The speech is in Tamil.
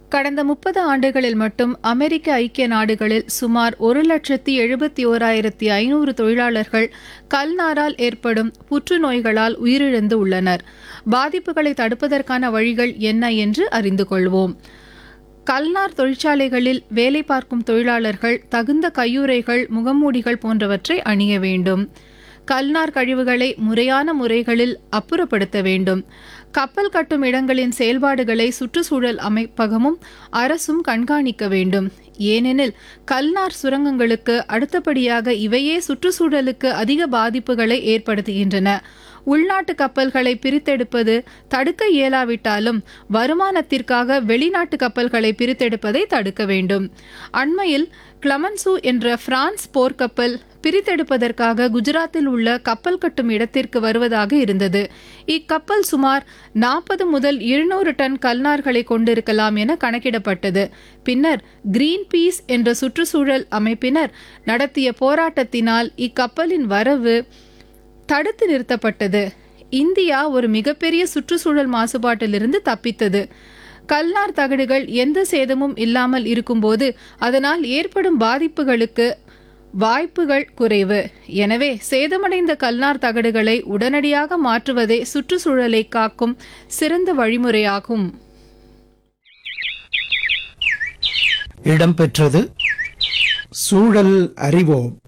கடந்த முப்பது ஆண்டுகளில் மட்டும் அமெரிக்க ஐக்கிய நாடுகளில் சுமார் ஒரு லட்சத்தி எழுபத்தி ஓராயிரத்தி ஐநூறு தொழிலாளர்கள் கல்நாரால் ஏற்படும் புற்றுநோய்களால் உயிரிழந்து உள்ளனர் பாதிப்புகளை தடுப்பதற்கான வழிகள் என்ன என்று அறிந்து கொள்வோம் கல்நார் தொழிற்சாலைகளில் வேலை பார்க்கும் தொழிலாளர்கள் தகுந்த கையுறைகள் முகமூடிகள் போன்றவற்றை அணிய வேண்டும் கல்நார் கழிவுகளை முறையான முறைகளில் அப்புறப்படுத்த வேண்டும் கப்பல் கட்டும் இடங்களின் செயல்பாடுகளை சுற்றுச்சூழல் அமைப்பகமும் அரசும் கண்காணிக்க வேண்டும் ஏனெனில் கல்நார் சுரங்கங்களுக்கு அடுத்தபடியாக இவையே சுற்றுச்சூழலுக்கு அதிக பாதிப்புகளை ஏற்படுத்துகின்றன உள்நாட்டு கப்பல்களை பிரித்தெடுப்பது தடுக்க இயலாவிட்டாலும் வருமானத்திற்காக வெளிநாட்டு கப்பல்களை பிரித்தெடுப்பதை தடுக்க வேண்டும் அண்மையில் கிளமன்சு என்ற பிரான்ஸ் போர்க்கப்பல் பிரித்தெடுப்பதற்காக குஜராத்தில் உள்ள கப்பல் கட்டும் இடத்திற்கு வருவதாக இருந்தது இக்கப்பல் சுமார் நாற்பது முதல் இருநூறு டன் கல்நார்களை கொண்டிருக்கலாம் என கணக்கிடப்பட்டது பின்னர் கிரீன் பீஸ் என்ற சுற்றுச்சூழல் அமைப்பினர் நடத்திய போராட்டத்தினால் இக்கப்பலின் வரவு தடுத்து நிறுத்தப்பட்டது இந்தியா ஒரு மிகப்பெரிய சுற்றுச்சூழல் மாசுபாட்டிலிருந்து தப்பித்தது கல்நார் தகடுகள் எந்த சேதமும் இல்லாமல் இருக்கும்போது அதனால் ஏற்படும் பாதிப்புகளுக்கு வாய்ப்புகள் குறைவு எனவே சேதமடைந்த கல்நார் தகடுகளை உடனடியாக மாற்றுவதே சுற்றுச்சூழலை காக்கும் சிறந்த வழிமுறையாகும் இடம்பெற்றது சூழல் அறிவோம்